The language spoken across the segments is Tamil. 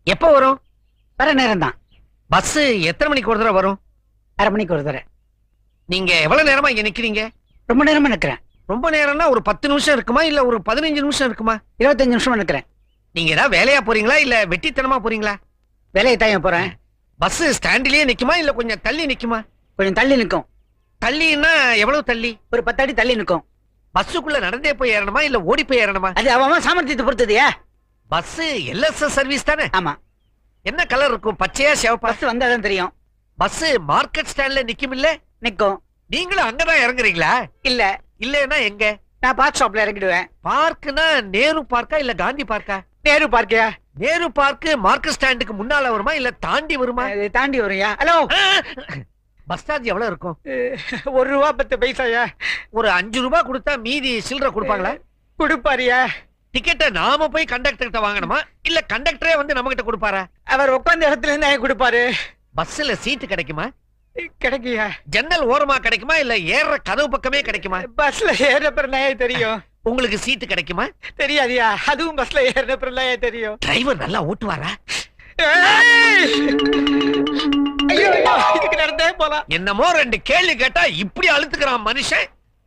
எப்போ வரும் வர நேரம் தான் பஸ் எத்தனை மணிக்கு ஒரு தடவை வரும் அரை மணிக்கு ஒரு தடவை நீங்க எவ்வளவு நேரமா இங்க நிக்கிறீங்க ரொம்ப நேரமா நிக்கிறேன் ரொம்ப நேரம்னா ஒரு பத்து நிமிஷம் இருக்குமா இல்ல ஒரு பதினஞ்சு நிமிஷம் இருக்குமா இருபத்தஞ்சு நிமிஷமா நிக்கிறேன் நீங்க ஏதாவது வேலையா போறீங்களா இல்ல வெட்டித்தனமா போறீங்களா வேலையை தான் போறேன் பஸ் ஸ்டாண்ட்லயே நிக்குமா இல்ல கொஞ்சம் தள்ளி நிக்குமா கொஞ்சம் தள்ளி நிக்கும் தள்ளின்னா எவ்வளவு தள்ளி ஒரு பத்து அடி தள்ளி நிக்கும் பஸ்ஸுக்குள்ள நடந்தே போய் ஏறணுமா இல்ல ஓடி போய் ஏறணுமா அது அவன் அவன் சாமர்த்தியத்தை பொறுத்ததுயா பஸ் எல்எஸ்எஸ் சர்வீஸ் தானே ஆமா என்ன கலர் இருக்கும் பச்சையா சிவப்பா பஸ் வந்தாதான் தெரியும் பஸ் மார்க்கெட் ஸ்டாண்ட்ல நிக்கும் இல்ல நிக்கும் நீங்களும் அங்கதான் இறங்குறீங்களா இல்ல இல்லன்னா எங்க நான் பார்க் ஷாப்ல இறங்கிடுவேன் பார்க்னா நேரு பார்க்கா இல்ல காந்தி பார்க்கா நேரு பார்க்கியா நேரு பார்க் மார்க்கெட் ஸ்டாண்டுக்கு முன்னால வருமா இல்ல தாண்டி வருமா இது தாண்டி வரும்யா ஹலோ பஸ் சார்ஜ் எவ்வளவு இருக்கும் ஒரு ரூபா பத்து பைசாயா ஒரு அஞ்சு ரூபாய் கொடுத்தா மீதி சில்லற கொடுப்பாங்களா கொடுப்பாருயா டிக்கெட்டை நாம போய் கண்டக்டர் கிட்ட வாங்கணுமா இல்ல கண்டக்டரே வந்து நம்ம கிட்ட கொடுப்பாரா அவர் உட்கார்ந்த இடத்துல இருந்தா கொடுப்பாரு பஸ்ல சீட்டு கிடைக்குமா கிடைக்கியா ஜன்னல் ஓரமா கிடைக்குமா இல்ல ஏறுற கதவு பக்கமே கிடைக்குமா பஸ்ல ஏற பிறனாயே தெரியும் உங்களுக்கு சீட்டு கிடைக்குமா தெரியாதியா அதுவும் பஸ்ல ஏறின பிறனாயே தெரியும் டிரைவர் நல்லா ஓட்டுவாரா ஏய்! ஐயோ ஐயோ இதுக்கு நடந்தே போலாம் என்னமோ ரெண்டு கேள்வி கேட்டா இப்படி அழுத்துக்கிறான் மனுஷன்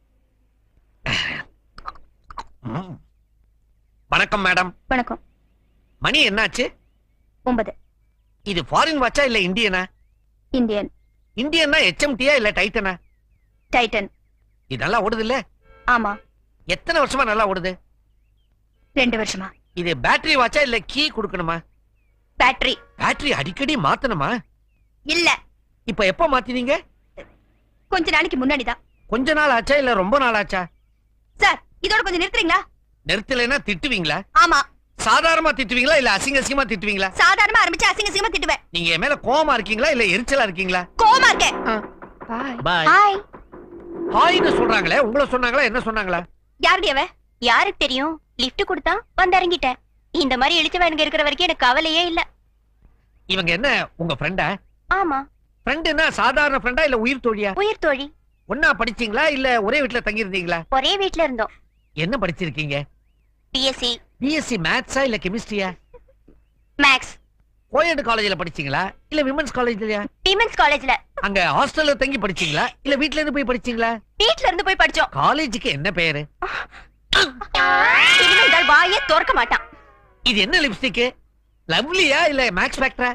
ம். வணக்கம் மேடம் வணக்கம் மணி என்னாச்சு ஒன்பது இது ஃபாரின் வாட்சா இல்ல இந்தியனா இந்தியன் இந்தியன்னா HMT யா இல்ல டைட்டனா டைட்டன் இது நல்லா ஓடுது இல்ல ஆமா எத்தனை வருஷமா நல்லா ஓடுது ரெண்டு வருஷமா இது பேட்டரி வாட்சா இல்ல கீ கொடுக்கணுமா பேட்டரி பேட்டரி அடிக்கடி மாத்தணுமா இல்ல இப்ப எப்ப மாத்தினீங்க கொஞ்ச நாளைக்கு முன்னாடி தான் கொஞ்ச நாள் ஆச்சா இல்ல ரொம்ப நாள் ஆச்சா சார் இதோட கொஞ்சம் நிறுத்துறீங்களா நிறுத்தலைன்னா திட்டுவீங்களா ஆமா சாதாரணமா திட்டுவீங்களா இல்ல அசிங்க அசிங்கமா திட்டுவீங்களா சாதாரணமா ஆரம்பிச்சு அசிங்க அசிங்கமா திட்டுவேன் நீங்க என் மேல கோவமா இருக்கீங்களா இல்ல எரிச்சலா இருக்கீங்களா கோவமா இருக்கேன் பாய் ஹாய் ஹாய்னு சொல்றாங்களே உங்களை சொன்னாங்களா என்ன சொன்னாங்களா யாருடைய அவ யாருக்கு தெரியும் லிஃப்ட் கொடுத்தா வந்து இறங்கிட்டேன் இந்த மாதிரி இழிச்சவனுங்க இருக்கிற வரைக்கும் எனக்கு கவலையே இல்ல இவங்க என்ன உங்க ஃப்ரெண்டா ஆமா ஃப்ரெண்டுன்னா சாதாரண ஃப்ரெண்டா இல்ல உயிர் தோழியா உயிர் தோழி ஒன்னா படிச்சீங்களா இல்ல ஒரே வீட்ல தங்கி இருந்தீங்களா ஒரே வீட்ல இருந்தோம் என்ன படிச்சிருக்கீங்க பிஎஸ்சி பிஎஸ்சி மேத்ஸா இல்ல கெமிஸ்ட்ரியா மேக்ஸ் கோயட் காலேஜ்ல படிச்சீங்களா இல்ல விமன்ஸ் காலேஜ்லயா விமென்ஸ் காலேஜ்ல அங்க ஹாஸ்டல்ல தங்கி படிச்சீங்களா இல்ல வீட்ல இருந்து போய் படிச்சீங்களா வீட்ல இருந்து போய் படிச்சோம் காலேஜுக்கு என்ன பேரு இனிமே இந்த ஆள் வாயே திறக்க மாட்டான் இது என்ன லிப்ஸ்டிக் லவ்லியா இல்ல மேக்ஸ் ஃபேக்டரா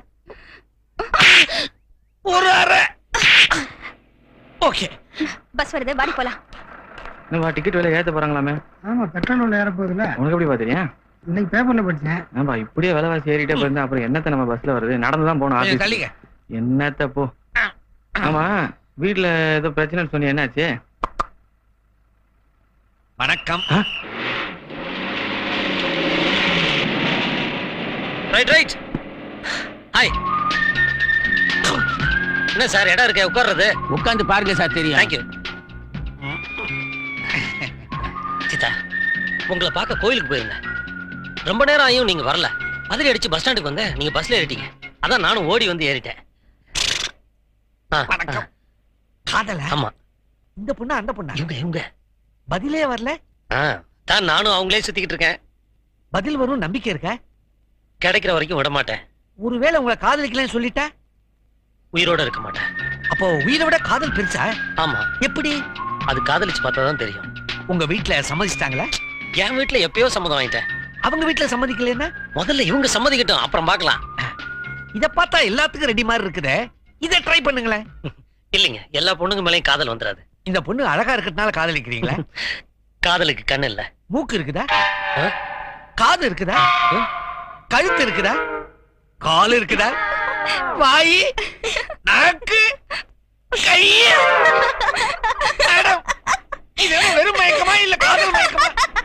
ஒரு அரை ஓகே பஸ் வருது வாடி போலாம் என்னப்பா டிக்கெட் விலை ஏத்த போறாங்களாமே ஆமா பெட்ரோல் விலை ஏற போகுதுல உனக்கு எப்படி பாத்தீங்க இன்னைக்கு பேப்பர்ல படிச்சேன் ஏன்பா இப்படியே விலைவாசி ஏறிட்டே போயிருந்தா அப்புறம் என்னத்த நம்ம பஸ்ல வருது நடந்து தான் போகணும் கொஞ்சம் ஆபீஸ் தள்ளிங்க என்னத்த போ ஆமா வீட்ல ஏதோ பிரச்சனைன்னு சொன்னி என்னாச்சு வணக்கம் ஆ? ரைட் ரைட் ஹாய் என்ன சார் இடம் இருக்கே உட்கார்றது உட்கார்ந்து பாருங்க சார் தெரியும் தேங்க்யூ சித்தா உங்களை பார்க்க கோயிலுக்கு போயிருந்தேன் ரொம்ப நேரம் ஆகியும் நீங்க வரல அதிரி அடிச்சு பஸ் ஸ்டாண்டுக்கு வந்தேன் நீங்க பஸ்ல ஏறிட்டீங்க அதான் நானும் ஓடி வந்து ஏறிட்டேன் ஆ, வணக்கம் காதல ஆமா இந்த பொண்ணா அந்த பொண்ணா இவங்க இவங்க பதிலே வரல ஆ, தான் நானும் அவங்களே சுத்திக்கிட்டு இருக்கேன் பதில் வரும் நம்பிக்கை இருக்கா கிடைக்கிற வரைக்கும் விட மாட்டேன் ஒருவேளை உங்களை காதலிக்கலன்னு சொல்லிட்டா உயிரோட இருக்க மாட்டேன் அப்போ உயிரை விட காதல் பெருசா ஆமா எப்படி அது காதலிச்சு பார்த்தா தான் தெரியும் உங்க வீட்ல சம்மதிச்சிட்டாங்களா என் வீட்டுல எப்பயோ சம்மதம் வாங்கிட்டேன் அவங்க வீட்ல சம்மதிக்கலன்னா முதல்ல இவங்க சம்மதிக்கட்டும் அப்புறம் பார்க்கலாம் இத பார்த்தா எல்லாத்துக்கும் ரெடி மாதிரி இருக்குதே இத ட்ரை பண்ணுங்களேன் இல்லைங்க எல்லா பொண்ணுங்க மேலயும் காதல் வந்துடாது இந்த பொண்ணு அழகா இருக்கிறதுனால காதலிக்கிறீங்களா காதலுக்கு கண் இல்ல மூக்கு இருக்குதா ஆ? காது இருக்குதா ஆ? கழுத்து இருக்குதா கால் இருக்குதா வாய் நாக்கு கை மேடம் இது என்ன வெறும் மயக்கமா இல்ல காதல் மயக்கமா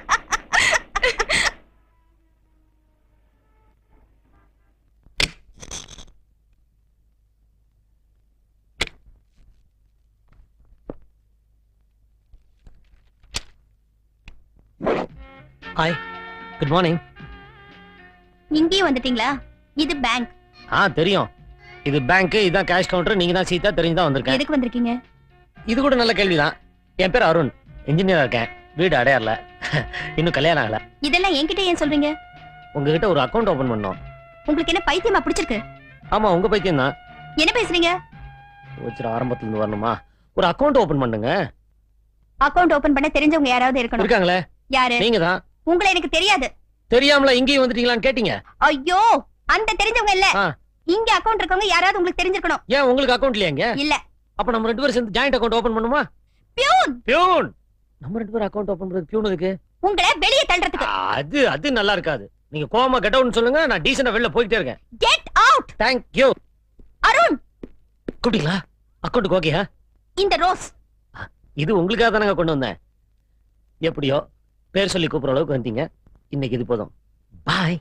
ஹாய் குட் மார்னிங் இங்கேயும் வந்துட்டீங்களா இது பேங்க் ஆ தெரியும் இது பேங்க் இதான் கேஷ் கவுண்டர் நீங்க தான் சீதா தெரிஞ்சு தான் வந்திருக்கேன் எதுக்கு வந்திருக்கீங்க இது கூட நல்ல கேள்விதான் என் பேர் அருண் இன்ஜினியரா இருக்கேன் வீடு அடையார்ல இன்னும் கல்யாணம் ஆகல இதெல்லாம் என்கிட்ட ஏன் சொல்றீங்க உங்ககிட்ட ஒரு அக்கவுண்ட் ஓபன் பண்ணோம் உங்களுக்கு என்ன பைத்தியமா பிடிச்சிருக்கு ஆமா உங்க பைத்தியம் தான் என்ன பேசுறீங்க வச்சுட்டு ஆரம்பத்துல இருந்து வரணுமா ஒரு அக்கவுண்ட் ஓபன் பண்ணுங்க அக்கவுண்ட் ஓபன் பண்ண தெரிஞ்சவங்க யாராவது இருக்கணும் இருக்காங்களே யாரு நீங்க தான் உங்களை எனக்கு தெரியாது தெரியாமல இங்கேயும் வந்துட்டீங்களான்னு கேட்டீங்க ஐயோ அந்த தெரிஞ்சவங்க இல்ல ஆ. இங்க அக்கவுண்ட் இருக்கவங்க யாராவது உங்களுக்கு தெரிஞ்சிருக்கணும் ஏன் உங்களுக்கு அக்கவுண்ட் இல்லையாங்க இல்ல அப்ப நம்ம ரெண்டு பேரும் சேர்ந்து ஜாயிண்ட் அக்கவுண்ட் ஓபன் பண்ணுமா பியூன் பியூன் நம்ம ரெண்டு பேரும் அக்கவுண்ட் ஓபன் பண்றது பியூன் இருக்கு உங்களை வெளியே தள்ளுறதுக்கு அது அது நல்லா இருக்காது நீங்க கோமா கெட் அவுட்னு சொல்லுங்க நான் டீசெண்டா வெளில போயிட்டே இருக்கேன் get out thank you Arun கூப்பிட்டீங்களா அக்கவுண்ட்டுக்கு ஓகேயா இந்த ரோஸ் இது உங்களுக்காக தானங்க கொண்டு வந்தேன் எப்படியோ பேர் சொல்லி கூப்பிடுற அளவுக்கு வந்தீங்க இன்னைக்கு இது போதும் பாய்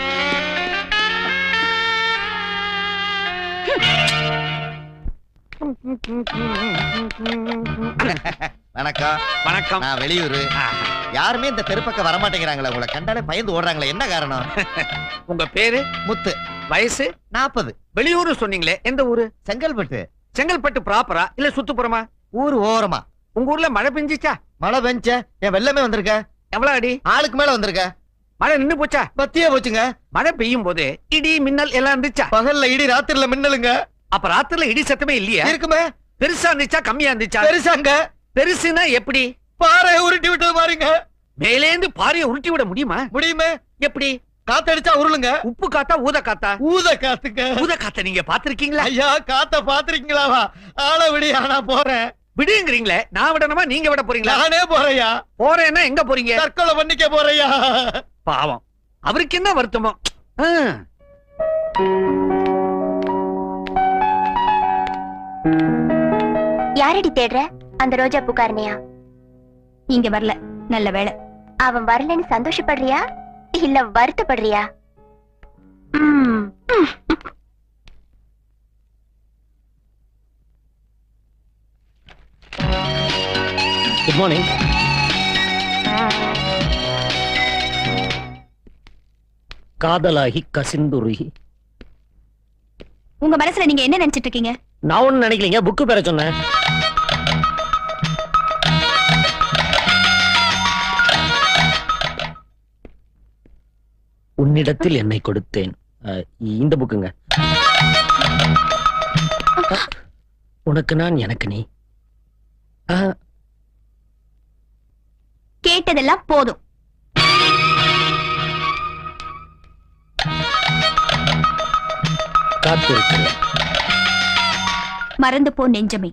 வணக்கம் வணக்கம் நான் வெளியூரு யாருமே இந்த தெருப்பக்கம் வரமாட்டேங்கிறாங்களே உங்களை கண்டாலே பயந்து ஓடுறாங்களே என்ன காரணம் உங்க பேரு முத்து வயசு நாற்பது வெளியூரு சொன்னீங்களே எந்த ஊரு செங்கல்பட்டு செங்கல்பட்டு ப்ராப்பரா இல்ல சுத்துப்புறமா ஊர் ஓரமா உங்க ஊர்ல மழை பெஞ்சிச்சா மழை பெஞ்ச என் வெள்ளமே வந்திருக்க எவ்வளவு அடி ஆளுக்கு மேல வந்திருக்க மழை நின்னு போச்சா பத்தியே போச்சுங்க மழை பெய்யும் போது இடி மின்னல் எல்லாம் இருந்துச்சா பகல்ல இடி ராத்திரில மின்னலுங்க அப்ப ராத்திரில இடி சத்தமே இல்லையா இருக்குமே பெருசா இருந்துச்சா கம்மியா இருந்துச்சா பெருசாங்க பெருசுனா எப்படி பாறை உருட்டி விட்டது பாருங்க மேலேந்து பாறைய உருட்டி விட முடியுமா முடியுமே எப்படி காத்தடிச்சா உருளுங்க உப்பு காத்தா ஊத காத்தா ஊத காத்துங்க ஊத காத்த நீங்க பாத்திருக்கீங்களா ஐயா காத்த பாத்திருக்கீங்களாவா ஆள விடி ஆனா போறேன் விடுங்கிறீங்களே நான் விடணுமா நீங்க விட போறீங்களா நானே போறேயா போறேன்னா எங்க போறீங்க தற்கொலை பண்ணிக்க போறேயா பாவம் அவருக்கு என்ன வருத்தமோ ஆ. யாரடி தேடுற அந்த ரோஜா பூக்காரனையா இங்க வரல நல்ல வேலை அவன் வரலன்னு சந்தோஷப்படுறியா இல்ல வருத்தப்படுறியா ம். குட் மார்னிங் காதலாகி கசிந்துருகி உங்க மனசுல நீங்க என்ன நினைச்சிட்டு இருக்கீங்க நான் ஒண்ணு நினைக்கலீங்க புக்கு பேர சொன்னேன் உன்னிடத்தில் என்னை கொடுத்தேன் அஹ், இந்த புக்குங்க அஹ், உனக்கு நான் எனக்கு நீ அஹ், கேட்டதெல்லாம் போதும் காத்திருக்கிறேன் மறந்து போ நெஞ்சமே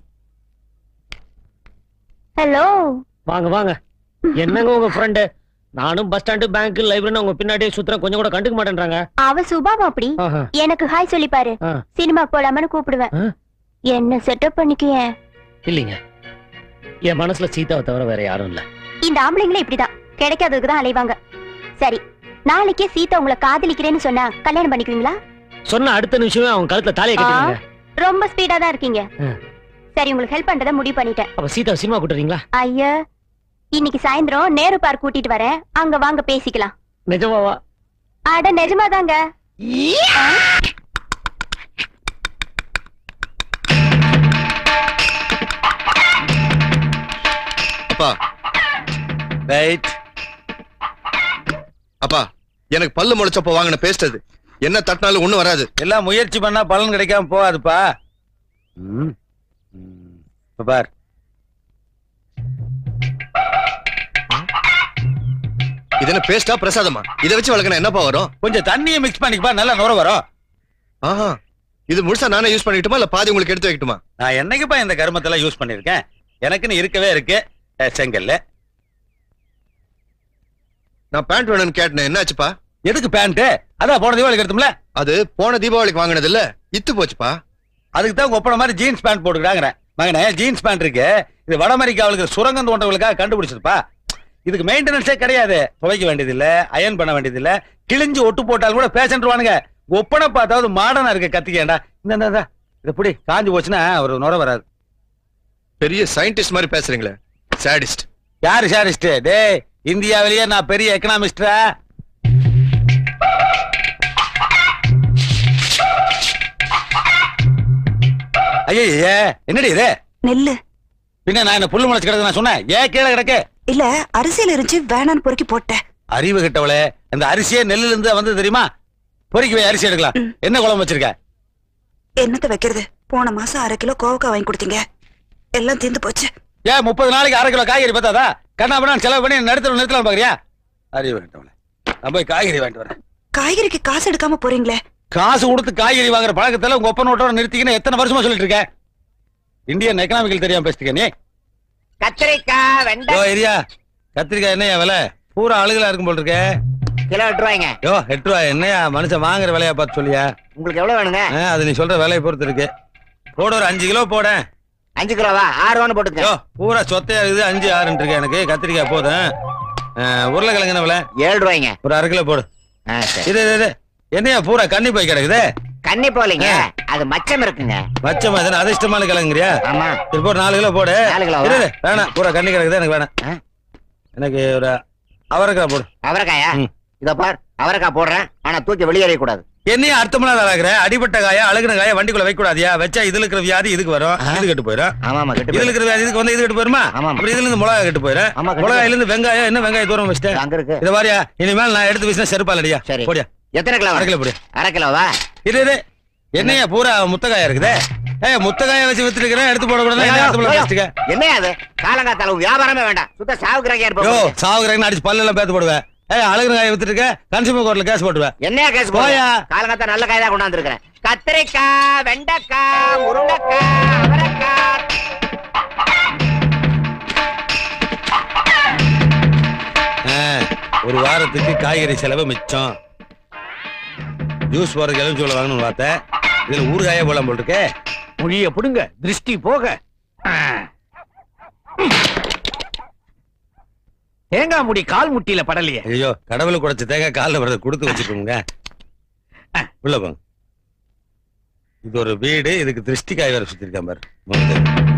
ஹலோ வாங்க வாங்க என்னங்க உங்க ஃப்ரெண்டு நானும் பஸ் ஸ்டாண்டு பேங்க் லைப்ரரி உங்க பின்னாடியே சுத்துறேன் கொஞ்சம் கூட கண்டுக்க மாட்டேன்றாங்க அவ சுபாவம் அப்படி ஆஹா. எனக்கு ஹாய் சொல்லி பாரு ஆ. சினிமா போலாமனு கூப்பிடுவேன் ஆ. என்ன செட்டப் பண்ணிக்கிய இல்லைங்க என் மனசுல சீதாவை தவிர வேற யாரும் இல்ல இந்த ஆம்பளைங்களே இப்படிதான் கிடைக்காததுக்கு தான் அலைவாங்க சரி நாளைக்கே சீதா உங்களை காதலிக்கிறேன்னு சொன்னா கல்யாணம் பண்ணிக்குவீங்களா சொன்ன அடுத்த நிமிஷமே அவன் கழுத்துல தாலியை கட்டிடுங்க ரொம்ப ஸ்பீடா தான் இருக்கீங்க ஆ. சரி உங்களுக்கு ஹெல்ப் பண்றத முடிவு பண்ணிட்டேன் அப்ப சீதா சினிமா கூட்டுறீங்களா ஐயா இன்னைக்கு சாயந்தரம் நேரு பார்க் கூட்டிட்டு வரேன் அங்க வாங்க பேசிக்கலாம் நிஜமாவா அட நிஜமாதாங்க ஆ? அப்பா ரைட் அப்பா எனக்கு பல்லு முளைச்சப்போ வாங்கின பேஸ்ட் அது என்ன தட்டினாலும் ஒண்ணும் வராது எல்லாம் முயற்சி பண்ணா பலன் கிடைக்காம போகாதுப்பா ம். ம். இப்ப பார் இது என்ன பேஸ்டா பிரசாதமா இதை வச்சு வளர்க்கணும் என்னப்பா வரும் கொஞ்சம் தண்ணியை மிக்ஸ் பண்ணிக்கப்பா நல்லா நுர வரும் ஆஹா இது முழுசா நானே யூஸ் பண்ணிக்கிட்டுமா இல்ல பாதி உங்களுக்கு எடுத்து வைக்கட்டுமா நான் என்னைக்குப்பா இந்த கருமத்தெல்லாம் யூஸ் பண்ணிருக்கேன் எனக்குன்னு இருக்கவே இருக்கு அஹ், செங்கல்ல நான் பேண்ட் வேணும்னு கேட்டேன் என்னாச்சுப்பா எதுக்கு பேண்ட் அதான் போன தீபாவளிக்கு எடுத்தோம்ல அது போன தீபாவளிக்கு வாங்கினது இல்ல இத்து போச்சுப்பா அதுக்கு தான் ஒப்பன மாதிரி ஜீன்ஸ் பேண்ட் போட்டுக்கிறாங்கிறேன் மகனே ஜீன்ஸ் பேண்ட் இருக்கு இது வட அமெரிக்காவுக்கு சுரங்கம் தோண்டவங்களுக்காக கண்டுபிடிச்சதுப்பா இதுக்கு மெயின்டெனன்ஸே கிடையாது துவைக்க வேண்டியது இல்ல அயன் பண்ண வேண்டியது இல்ல கிழிஞ்சு ஒட்டு போட்டாலும் கூட பேசன்ட்ருவானுங்க ஒப்பனை பார்த்தாவது மாடர்னா இருக்க கத்திக்கேண்டா இந்த இந்த, இந்த இதை புடி காஞ்சு போச்சுன்னா ஒரு நுர வராது பெரிய சயின்டிஸ்ட் மாதிரி பேசுறீங்களே சாடிஸ்ட் யாரு ஷாரிஸ்ட் டேய் இந்தியாவிலேயே நான் பெரிய எக்கனாமிஸ்டா ஐயே என்னடி இது நெல்லு பின்ன நான் என்ன புல்லு முளைச்சு கிடக்கு நான் சொன்னேன் ஏன் கீழே கிடக்கு இல்ல அரிசியில இருந்துச்சு வேணான்னு பொறுக்கி போட்டேன் அறிவு கிட்டவளே இந்த அரிசியே நெல்லுல இருந்து தான் வந்தது தெரியுமா பொறுக்கி போய் அரிசி எடுக்கலாம் என்ன குழம்பு வச்சிருக்க என்னத்த வைக்கிறது போன மாசம் அரை கிலோ கோவக்காய் வாங்கி கொடுத்தீங்க எல்லாம் தீர்ந்து போச்சு ஏன் முப்பது நாளைக்கு அரை கிலோ காய்கறி பார்த்தாதா கண்ணா பண்ணா செலவு பண்ணி நிறுத்தல நிறுத்தலாம் பாக்குறியா அறிவு வேண்டவள நான் போய் காய்கறி வாங்கிட்டு வரேன் காய்கறிக்கு காசு எடுக்காம போறீங்களே காசு கொடுத்து காய்கறி வாங்குற பழக்கத்துல உங்க ஒப்பன் ஓட்டோட நிறுத்திக்கின்னு எத்தனை வருஷமா சொல்லிட்டு இருக்க இந்தியன் எக்கனாமிக்கல் தெரியாம பேசிக்க நீ கத்திரிக்காய் வெண்டை யோ ஏரியா கத்திரிக்காய் என்னையா விலை பூரா அழுகலா இருக்கும் போல் இருக்கே கிலோ எட்டு ரூபாய்ங்க யோ எட்டு ரூபாய் என்னையா மனுஷன் வாங்குற விலையா பார்த்து சொல்லியா உங்களுக்கு எவ்வளவு வேணுங்க ஆ, அது நீ சொல்ற விலையை பொறுத்து இருக்கு போட ஒரு அஞ்சு கிலோ போட அஞ்சு கிலோவா ஆறு ரூபான்னு போட்டுக்க யோ பூரா சொத்தையா இருக்குது அஞ்சு ஆறுன்னு இருக்கு எனக்கு கத்திரிக்காய் போதும் ஆ, உருளைக்கிழங்கு என்ன விலை ஏழு ரூபாய்ங்க ஒரு அரை கிலோ போடு ஆ, சரி. இது இது, இது என்னையா பூரா கண்ணி போய் கிடக்குது கன்னி போலீங்க அது மச்சம் இருக்குங்க மச்சமா இது அதிர்ஷ்டமான கிழங்குறியா ஆமா இது போடு நாலு கிலோ போடு நாலு கிலோவா? இரு, இரு, வேணாம் பூரா கண்ணி கிடக்குது எனக்கு வேணாம் ஆ? எனக்கு ஒரு அவரைக்காய் போடு அவரைக்காயா ம். இதோ பார் அவரைக்காய் போடுறேன் ஆனா தூக்கி வெளியேறிய கூடாது என்னையும் அர்த்தமெல்லாம் ஆகுற அடிபட்ட காயா அழுகுன காயா வண்டிக்குள்ள வைக்க கூடாதியா வச்சா இதுல இருக்கிற வியாதி இதுக்கு வரும் இது கெட்டு போயிடும் ஆமா ஆமா கெட்டு இதுல போயிரு. இருக்கிற வியாதி இதுக்கு வந்து இது கெட்டு போயிருமா ஆமா. அப்புறம் இதுல இருந்து மிளகா கெட்டு போயிடும் ஆமா, கெட்டு மிளகாயில இருந்து வெங்காயம் என்ன வெங்காயம் தூரம் வச்சிட்டேன் அங்க இருக்கு இத மாதிரியா இனிமேல் நான் எடுத்து வீசினா செருப்பாலடியா சரி. போடியா எத்தனை கிலோ அரை வேணும்? கிலோ போடு அரை கிலோவா இரு இரு என்னையா பூரா முத்தக்காயா இருக்குதே ஏய் முத்தக்காய வச்சு வித்துட்டு இருக்கிறேன் எடுத்து போடக்கூடாது என்ன அர்த்தம் இல்லாம பேசிட்டுக்க? என்னையா அது காலங்காத்தால வியாபாரமே வேண்டாம் சுத்த சாவுக்குறாங்க யோ இருப்போம் சாவுகிறேன்னு அடிச்சு பல்லெல்லாம் பேத்து போடுவேன் ஏய் அழகு காய வித்துட்டு இருக்க கன்சியூமர் கோர்ட்ல கேஸ் போட்டுவேன் என்னையா கேஸ் போயா. காலங்காத்தா நல்ல காய் தான் கொண்டாந்துருக்கிறேன் கத்திரிக்காய் வெண்டைக்காய் முருங்கைக்காய் அவரைக்காய் ஆ, ஒரு வாரத்துக்கு காய்கறி செலவு மிச்சம் ஜூஸ் போற எலுமிச்சோல வாங்கணும்னு பார்த்தேன் இதுல ஊறுகாயே போலாம் போல் இருக்கே மொழிய புடுங்க திருஷ்டி போக ஆ. தேங்காய் முடி கால் முட்டியில படலையே ஐயோ கடவுளை குடைச்ச தேங்காய் காலில் வரத கொடுத்து வச்சுக்கோங்க உள்ள போங்க இது ஒரு வீடு இதுக்கு திருஷ்டி காய் வேற சுத்திருக்கான் பாரு மூணு.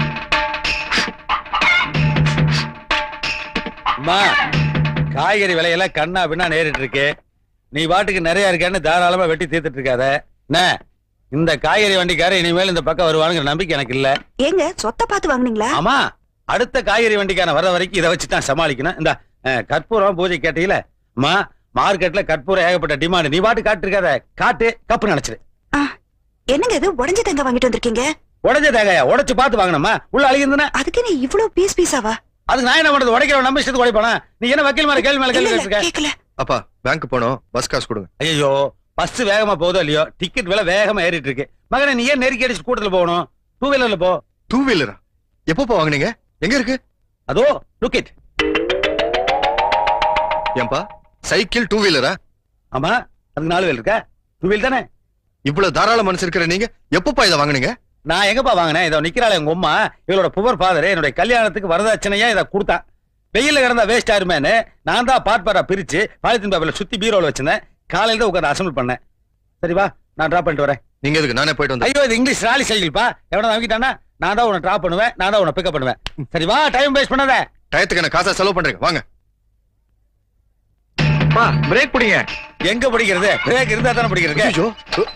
அம்மா காய்கறி விலையெல்லாம் கண்ணா பின்னா நேரிட்டு இருக்கு நீ பாட்டுக்கு நிறைய இருக்கேன்னு தாராளமா வெட்டி தீர்த்துட்டு இருக்காத என்ன இந்த காய்கறி வண்டிக்காரர் இனிமேல் இந்த பக்கம் வருவானுங்கிற நம்பிக்கை எனக்கு இல்ல ஏங்க சொத்தை பார்த்து வாங்குனீங்களா ஆமா அடுத்த காய்கறி வண்டிக்கான வர வரைக்கும் இதை வச்சு தான் சமாளிக்கணும் இந்த அஹ், கற்பூரம் பூஜை கேட்டீங்களே அம்மா மார்க்கெட்ல கற்பூரம் ஏகப்பட்ட டிமாண்ட் நீ பாட்டு காட்டு இருக்காத காட்டு கப்பு நினைச்சிரு என்னங்க இது உடஞ்ச தேங்காய் வாங்கிட்டு வந்திருக்கீங்க உடஞ்ச தேங்காயா உடைச்சு பார்த்து வாங்கணுமா உள்ள அழுகிருந்தனா அதுக்கு நீ இவ்வளவு பீஸ் பீஸாவா அதுக்கு நான் என்ன பண்றது உடைக்கிறவன் நம்ம இஷ்டத்துக்கு உடைப்பானா நீ என்ன வக்கீல் மேல கேள்வி மேல இல்ல கேள்வி இல்ல கேட்டிருக்க கேக்கல அப்பா பேங்க் போனோம் பஸ் காசு கொடுங்க ஐயோ பஸ் வேகமா போதோ இல்லையோ டிக்கெட் விலை வேகமா ஏறிட்டு இருக்கு மகனே நீ ஏன் நெருக்கி அடிச்சு கூட்டத்துல போகணும் டூ வீலர்ல போ டூ வீலரா எப்பப்பா வாங்குனீங்க எங்க இருக்கு அதோ லுக் இட் ஏன்பா சைக்கிள் டூ வீலரா ஆமா அதுக்கு நாலு வீல் இருக்கா டூ வீல் தானே இவ்வளவு தாராள மனசு இருக்கிற நீங்க எப்பப்பா இதை வாங்குனீங்க நான் எங்கப்பா வாங்கினேன் இதோ நிக்கிறாள் எங்க அம்மா இவளோட புவர் ஃபாதர் என்னுடைய கல்யாணத்துக்கு வரதட்சணையா இதை கொடுத்தான் வெயில்ல கிடந்தா வேஸ்ட் ஆயிருமேன்னு நான் தான் பார்ட் பாரா பிரிச்சு பாலித்தீன் பேப்பர்ல சுத்தி பீரோல வச்சிருந்தேன் காலையில தான் உட்காந்து அசம்பிள் பண்ணேன் சரி வா நான் டிராப் பண்ணிட்டு வரேன் நீங்க எதுக்கு நானே போயிட்டு வந்தேன் ஐயோ இது இங்கிலீஷ் ராலி சைக்கிள்ப்பா எவனா வாங்கிட்டானா நான் தான் உன்னை டிராப் பண்ணுவேன் நான் தான் உன்னை பிக்கப் பண்ணுவேன் சரி வா டைம் வேஸ்ட் பண்ணாத டயத்துக்கு என்ன காசா செலவு பண்றீங்க வாங்க பிரேக் பிடிங்க எங்க பிடிக்கிறது பிரேக் இருந்தா தானே பிடிக்கிறது ஐயோ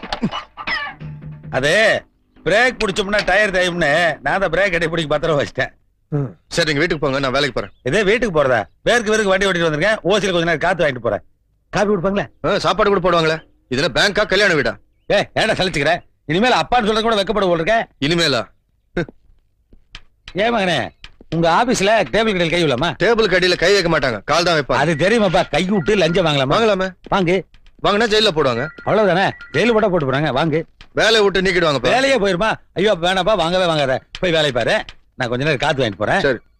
அது பிரேக் பிடிச்சோம்னா டயர் தேயும்னு நான் தான் பிரேக் அடி பிடிக்க பத்திரம் வச்சிட்டேன் சரி நீங்க வீட்டுக்கு போங்க நான் வேலைக்கு போறேன் இதே வீட்டுக்கு போறதா பேருக்கு பேருக்கு வண்டி ஓட்டிட்டு வந்திருக்கேன் ஓசியில் கொஞ்ச நேரம் காத்து வாங்கிட்டு போறேன் காப்பி கொடுப்பாங்களே ஆ, சாப்பாடு கூட போடுவாங்களே இதுல பேங்கா கல்யாண வீடா ஏ ஏன்டா சலிச்சுக்கிறேன் இனிமேல் அப்பான்னு சொல்றது கூட வெக்கப்பட போல் இருக்கேன் இனிமேலா ஏன் மகனே உங்க ஆபீஸ்ல டேபிள் கடையில் கை விடலாமா டேபிள் கடியில கை வைக்க மாட்டாங்க கால் தான் வைப்பாங்க அது தெரியுமாப்பா கை விட்டு லஞ்சம் வாங்கலாமா வாங்கலாமே வாங்கு வாங்கினா ஜெயில போடுவாங்க அவ்வளவுதானே ஜெயிலு போட போட்டு போறாங்க வாங்கு வேலையை விட்டு நீக்கிடுவாங்க வேலையே போயிருமா ஐயோ அப்ப வேணாப்பா வாங்கவே வாங்காத போய் வேலையை பாரு நான் கொஞ்ச நேரம் காத்து வாங்கிட்டு போறேன் சரி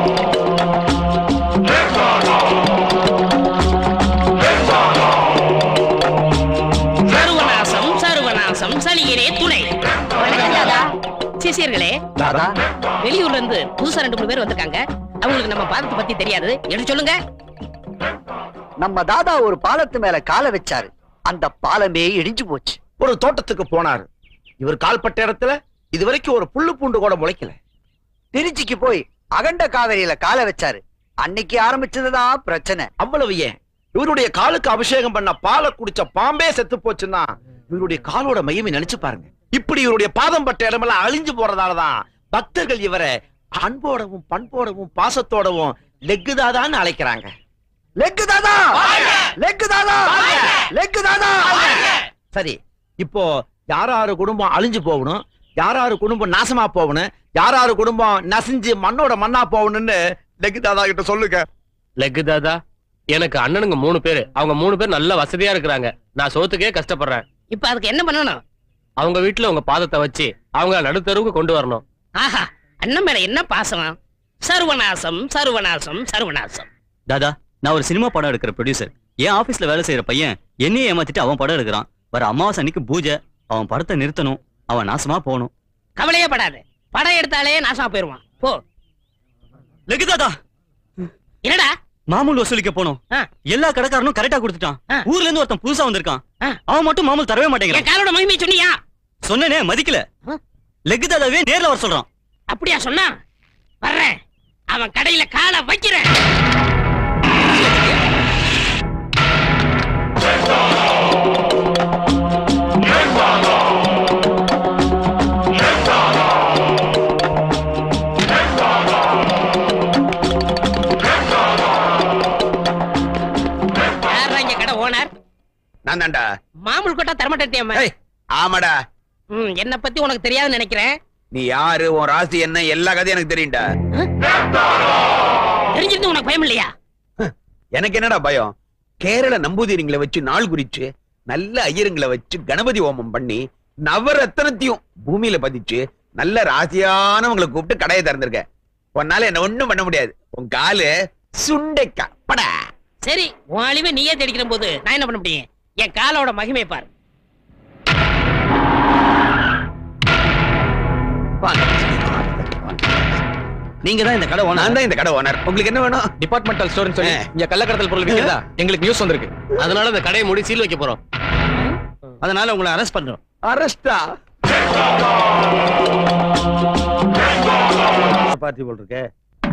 சர்வநாசம் சர்வநாசம் சலிகிறே துணை சிசியர்களே தாதா வெளியூர்ல இருந்து புதுசா ரெண்டு மூணு பேர் வந்திருக்காங்க அவங்களுக்கு நம்ம பாதத்தை பத்தி தெரியாது எடுத்து சொல்லுங்க நம்ம தாதா ஒரு பாலத்து மேல காலை வச்சாரு அந்த பாலமே இடிஞ்சு போச்சு ஒரு தோட்டத்துக்கு போனாரு இவர் கால்பட்ட இடத்துல இது வரைக்கும் ஒரு புல்லு பூண்டு கூட முளைக்கல திருச்சிக்கு போய் அகண்ட காவேரியில காலை வச்சாரு அன்னைக்கு ஆரம்பிச்சதுதான் பிரச்சனை அவ்வளவு ஏன் இவருடைய காலுக்கு அபிஷேகம் பண்ண பாலை குடிச்ச பாம்பே செத்து போச்சுன்னா இவருடைய காலோட மையமை நினைச்சு பாருங்க இப்படி இவருடைய பாதம் பட்ட இடமெல்லாம் அழிஞ்சு போறதாலதான் பக்தர்கள் இவரை அன்போடவும் பண்போடவும் பாசத்தோடவும் லெக்குதாதான்னு அழைக்கிறாங்க லெக்கு தாதா லெக்கு தாதா லெக்கு தாதா சரி இப்போ யாராரு குடும்பம் அழிஞ்சு போகணும் யாராரு குடும்பம் நாசமா போகணும் யாராரு குடும்பம் நசிஞ்சு மண்ணோட மண்ணா போகணும்னு லெக்கு தாதா கிட்ட சொல்லுங்க லெக்கு தாதா எனக்கு அண்ணனுங்க மூணு பேரு அவங்க மூணு பேர் நல்ல வசதியா இருக்கிறாங்க நான் சோத்துக்கே கஷ்டப்படுறேன் இப்ப அதுக்கு என்ன பண்ணணும் அவங்க வீட்டுல உங்க பாதத்தை வச்சு அவங்க நடுத்தருவுக்கு கொண்டு வரணும் ஆஹா அண்ணன் மேல என்ன பாசம் சர்வநாசம் சர்வநாசம் சர்வநாசம் தாதா நான் ஒரு சினிமா படம் எடுக்கிற ப்ரொடியூசர் என் ஆபீஸ்ல வேலை செய்யற பையன் என்னையே ஏமாத்திட்டு அவன் படம் எடுக்கிறான் வர அமாவாசை அன்னைக்கு பூஜை அவன் படத்தை நிறுத்தணும் அவன் நாசமா போகணும் கவலையே படாத படம் எடுத்தாலே நாசமா போயிருவான் போ லெகு தாதா என்னடா மாமூல் வசூலிக்க போனோம் எல்லா கடைக்காரனும் கரெக்டா கொடுத்துட்டான் ஊர்ல இருந்து ஒருத்தன் புதுசா வந்திருக்கான் அவன் மட்டும் மாமூல் தரவே என் மாட்டேங்கிறான் காலோட மகிமை சொன்னியா சொன்னனே மதிக்கல லெகு தாதாவே நேர்ல வர சொல்றான் அப்படியா சொன்னா வர்றேன் அவன் கடையில காலை வைக்கிறேன் யாரா இங்க கடை ஓனர் நான் தான்டா மாமூல் கொட்டா தரமாட்டேன் ஆமாடா ம் என்ன பத்தி உனக்கு தெரியாதுன்னு நினைக்கிறேன் நீ யாரு உன் ராசி என்ன எல்லா கதையும் எனக்கு தெரியும்டா தெரிஞ்சிருந்து உனக்கு பயம் இல்லையா எனக்கு என்னடா பயம் கேரள நம்பூதிரிங்களை வச்சு நாள் குறிச்சு நல்ல ஐயருங்களை வச்சு கணபதி ஹோமம் பண்ணி நவரத்தனத்தையும் பூமியில பதிச்சு நல்ல ராசியானவங்களை கூப்பிட்டு கடையை திறந்திருக்க உன்னால என்ன ஒண்ணும் பண்ண முடியாது உன் காலு சுண்டைக்கா படா சரி உன் அழிவை நீயே தேடிக்கிற போது நான் என்ன பண்ண முடியும் என் காலோட மகிமை பாரு நீங்க தான் இந்த கடை ஓனர் நான் தான் இந்த கடை ஓனர் உங்களுக்கு என்ன வேணும் டிபார்ட்மெண்டல் ஸ்டோர்னு சொல்லி இங்க கள்ளக்கடத்தல் பொருள் விக்கிறதா எங்களுக்கு நியூஸ் வந்திருக்கு அதனால இந்த கடையை மூடி சீல் வைக்க போறோம் அதனால உங்களை அரெஸ்ட் பண்றோம் அரஸ்டா பார்ட்டி போல் இருக்கே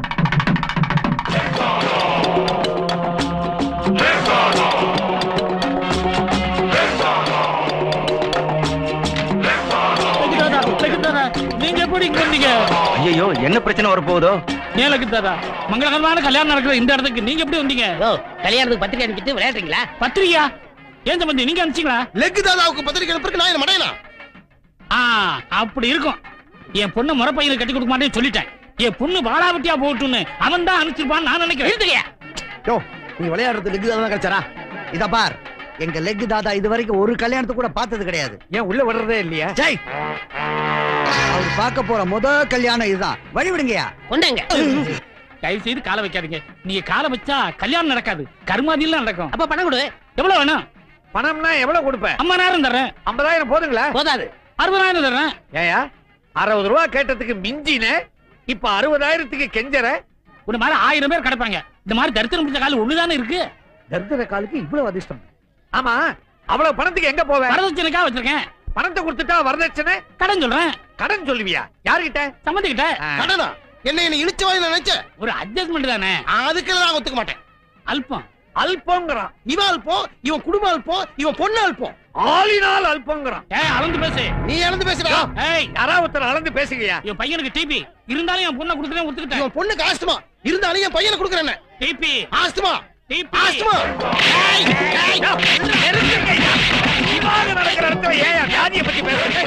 நீங்க எப்படி இங்க வந்தீங்க ஐயோ என்ன பிரச்சனை வரப்போகுதோ நேலக்கு தாதா மங்களகரமான கல்யாணம் நடக்கிற இந்த இடத்துக்கு நீங்க எப்படி வந்தீங்க ஓ கல்யாணத்துக்கு பத்திரிக்கை அனுப்பிட்டு விளையாடுறீங்களா பத்திரிகையா ஏன் சம்பந்தி நீங்க அனுப்பிச்சீங்களா லெக்கு தாதாவுக்கு பத்திரிக்கை அனுப்புறதுக்கு நான் என்ன மடையனா ஆ அப்படி இருக்கும் என் பொண்ணு முறப்பையில கட்டி கொடுக்க மாட்டேன்னு சொல்லிட்டேன் என் பொண்ணு பாலாவட்டியா போட்டுன்னு அவன் தான் அனுப்பிச்சிருப்பான்னு நான் நினைக்கிறேன் நிறுத்துங்க யோ நீ விளையாடுறது லெக் தாதா கிடைச்சாரா இத பார் எங்க லெக் தாதா இது வரைக்கும் ஒரு கல்யாணத்தை கூட பார்த்தது கிடையாது ஏன் உள்ள விடுறதே இல்லையா ஜெய் அவர் பார்க்க போற முத கல்யாணம் இதுதான் வழி விடுங்கயா கொண்டாங்க தயவு செய்து காலை வைக்காதீங்க நீங்க காலை வச்சா கல்யாணம் நடக்காது கருமாதியெல்லாம் நடக்கும் அப்ப பணம் கொடு எவ்வளவு வேணும் பணம்னா எவ்வளவு கொடுப்பேன் ஐம்பதாயிரம் தர்றேன் ஐம்பதாயிரம் போதுங்களா போதாது அறுபதாயிரம் தர்றேன் ஏயா அறுபது ரூபா கேட்டதுக்கு மிஞ்சின இப்ப அறுபதாயிரத்துக்கு கெஞ்சற ஒரு மாதிரி ஆயிரம் பேர் கிடப்பாங்க இந்த மாதிரி தரித்திரம் பிடிச்ச கால் ஒண்ணுதானே இருக்கு தர்தர காலுக்கு இவ்வளவு அதிர்ஷ்டம் ஆமா அவ்வளவு பணத்துக்கு எங்க போவேன் வரதட்சணைக்காக வச்சிருக்கேன் பணத்தை கொடுத்துட்டா வரதட்சணை கடன் சொல்றேன் கடன் சொல்லுவியா யாருகிட்ட சம்மந்திக்கிட்ட கடனா என்ன என்ன இழிச்ச வாயில நினைச்ச ஒரு அட்ஜஸ்ட்மெண்ட் தானே அதுக்கு நான் ஒத்துக்க மாட்டேன் அல்பம் அல்பங்கிறான் இவன் அல்பம் இவன் குடும்பம் அல்பம் இவன் பொண்ணு அல்பம் ஆளினால் அல்பங்கிறான் ஏய் அளந்து பேசு நீ இழந்து பேசுறா ஏய் யாராவது ஒருத்தர் அளந்து பேசுங்கயா என் பையனுக்கு டிபி இருந்தாலும் என் பொண்ணை கொடுக்குறேன் ஒத்துக்கிட்டேன் இவன் பொண்ணுக்கு ஆஸ்துமா இருந்தாலும் என் பையனை கொடுக்குறேன் டிபி ஆஸ்துமா டிபி ஆஸ்துமா இவாக நடக்கிற இடத்துல ஏன் வியாதியை பத்தி பேசுறீங்க